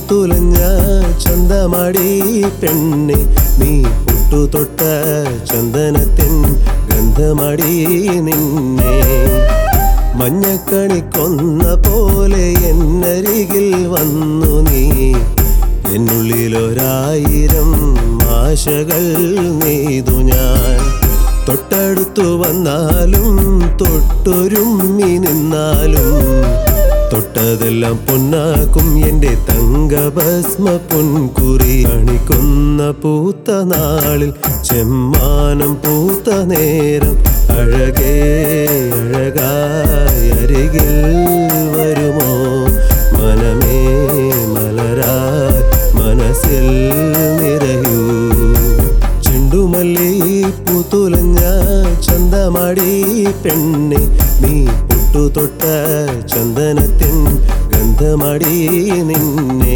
പൂത്തുലഞ്ഞ ചന്തമാടി പെണ്ണെ നീ പുട്ടുതൊട്ട ചന്ദനത്തിൻ ഗന്ധമടി നിന്നെ മഞ്ഞക്കണി കൊന്ന പോലെ എന്നരികിൽ വന്നു നീ എന്നുള്ളിലൊരായിരം ആശകൾ നെയ്തു ഞാൻ തൊട്ടടുത്തു വന്നാലും തൊട്ടൊരുമ്മി നിന്നാലും തൊട്ടതെല്ലാം പൊന്നാക്കും എൻ്റെ തങ്കഭസ്മ പൊൻകുറി അണിക്കുന്ന പൂത്ത നാളിൽ ചെമ്മാനം പൂത്ത നേരം അഴകേ അഴകായി അരികിൽ വരുമോ മനമേ മലരായി മനസ്സിൽ നിറയൂ ചെണ്ടുമല്ലി പൂത്തുലഞ്ഞ ചന്തമാടി പെണ്ണെ നീ പുട്ടുതൊട്ട ചന്ദനത്തിൻ ഗന്ധമടി നിന്നെ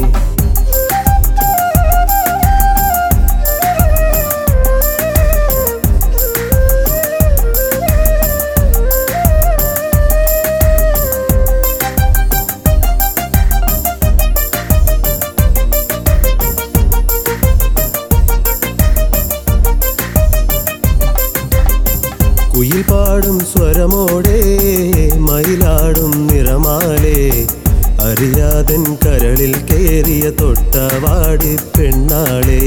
കുയിൽ പാടും സ്വരമോടെ മയിലാടും നിറമാലേ അറിയാതൻ കരളിൽ കേറിയ തൊട്ടവാടി പെണ്ണാളേ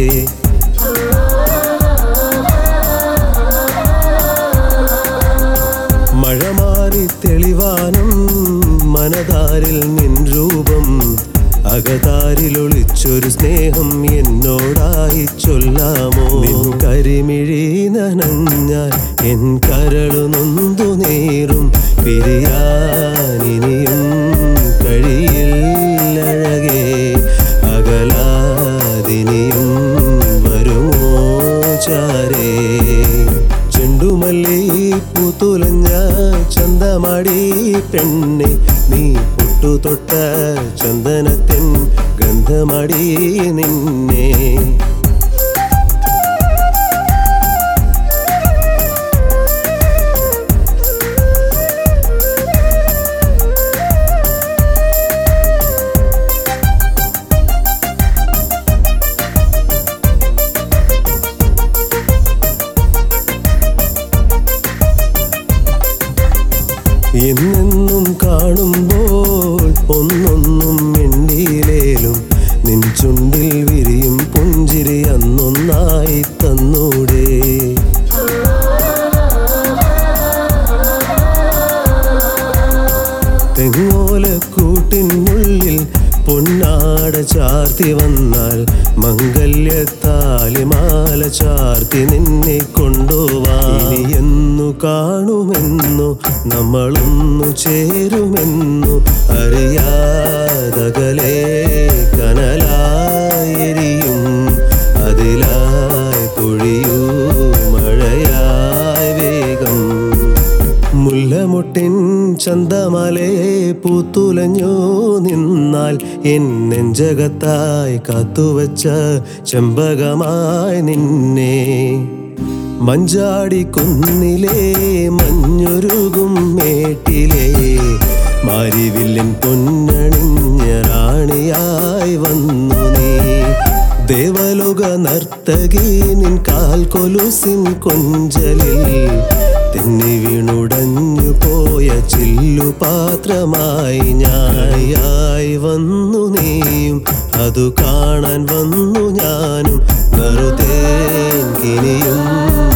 മഴ മാറി തെളിവാനും മനതാരിൽ നിൻ രൂപം അകതാരിൽ ഒളിച്ചൊരു സ്നേഹം എന്നോടായി ചൊല്ലാമോ നിൻ കരിമിഴി നനഞ്ഞാൽ എൻ കരളു നൊന്തു നേരും പിരിയാനിനിയും കഴിയില്ലഴകേ അകലാതിനിയും വരുമോ ചാരേ ചെണ്ടുമല്ലി പൂത്തുലഞ്ഞ ചന്തമാടി പെണ്ണെ നീ പുട്ടുതൊട്ട ചന്ദനത്തിൻ ഗന്ധമടി നിന്നെ എന്നെന്നും കാണുമ്പോൾ ഒന്നൊന്നും മിണ്ടിയിലേലും നിൻ ചുണ്ടിൽ വിരിയും പുഞ്ചിരി അന്നൊന്നായി തന്നൂടെ തെങ്ങോലക്കൂട്ടിനുള്ളിൽ പൊന്നാട ചാർത്തി വന്നാൽ മംഗല്യത്താലിമാല ചാർത്തി നിന്നെ കൊണ്ടുവാനി എന്നു കാണുമെന്നു നമ്മളൊന്നു ചേരുമെന്നു അറിയാതകലേ കനലായെരിയും അതിലായി പൊഴിയൂ മഴയായി വേഗം മുല്ലമുട്ടിൻ ചന്തമലേ പൂത്തുലഞ്ഞു നിന്നാൽ എൻ നെഞ്ചകത്തായി കാത്തുവച്ച ചെമ്പകമായി നിന്നെ മഞ്ചാടി കുന്നിലെ മഞ്ഞൊരുകും മേട്ടിലെ മാരിവില്ലൻ പൊന്നണിഞ്ഞ റാണിയായി വന്നു നീ ദേവലോക നർത്തകി നിൻ കാൽ കൊലുസിൻ കൊഞ്ചലിൽ തെന്നി വീണുടഞ്ഞു പോയ ചില്ലു പാത്രമായി ഞായായി വന്നു നീയും അതു കാണാൻ വന്നു ഞാനും നറുതേൻ കിനിയും